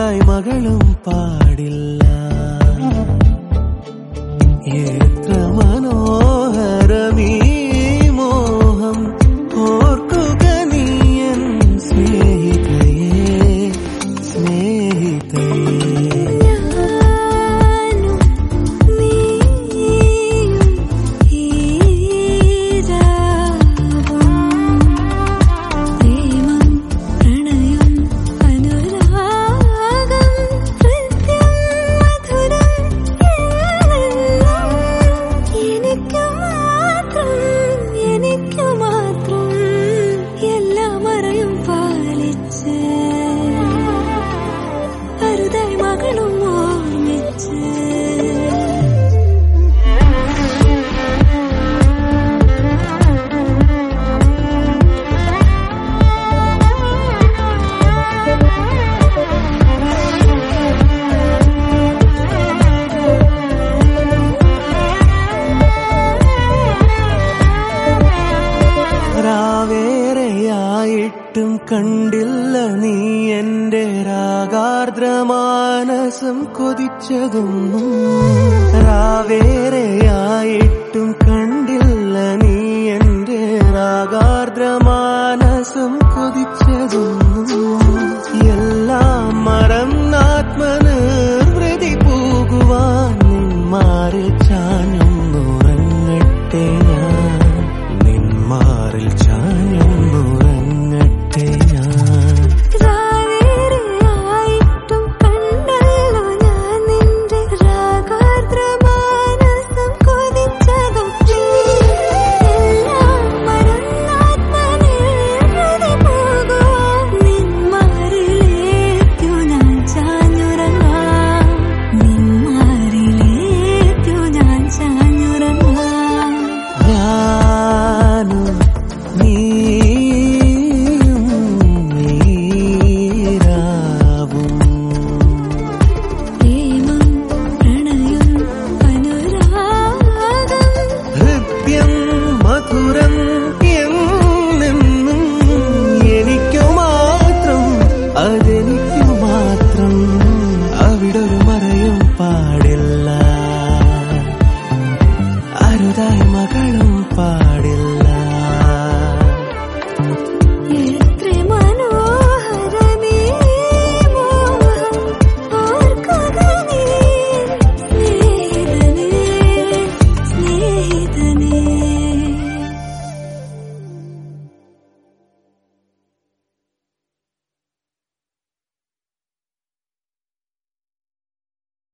അരുതായി മകളും പാടില്ല എത്ര മനോഹരമീ മോഹം ഓർക്കുക നീയൻ സ്നേഹിതയേ സ്നേഹിതയേ ഞാനും നീയും ഈരാവും പ്രേമം പ്രണയം അനുരാഗം ഹൃദ്യം മധുരം എല്ലാം എനിക്കു മാത്രം എനിക്കു മാത്രം എല്ലാം അറിയും പാലിച്ച് അരുതായി മകളും ഓർമ്മിച്ച് രാവേറെയായിട്ടും കണ്ടില്ല നീ എന്റെ രാഗാർദ്രമാനസം കൊതിച്ചതൊന്നും രാവേറെയായിട്ടും കണ്ടില്ല നീ എന്റെ രാഗാർദ്രമാനസം കൊതിച്ചതൊന്നും എല്ലാം മറന്നാത്മനിർവൃതി പോകുവാൻ നിന്മാറിൽ ചാഞ്ഞൊന്നുറങ്ങട്ടെ ഞാൻ നിന്മാറിൽ ചാഞ്ഞൊന്നുറങ്ങട്ടെ ഞാൻ രാവേറെയായിട്ടും കണ്ടല്ലോ ഞാൻ നിന്റെ രാഗാർദ്രമാനസം കൊതിച്ചതൊക്കെ എല്ലാം മറന്നാത്മനിർവൃതി പോകുവാൻ നിന്മാറിലേക്കു ഞാൻ ചാഞ്ഞുറങ്ങാം നിന്മാറിലേക്കു ഞാൻ ചാഞ്ഞുറങ്ങാം ഞാനും നീയും നീരാവും പ്രേമം പ്രണയം അനുരാഗം ഹൃദ്യം മധുരം എന്നെന്നും എനിക്കു മാത്രം അതെനിക്കു മാത്രം അവിടൊരു മറയും പാടില്ല അരുതായി മകളും പാടില്ല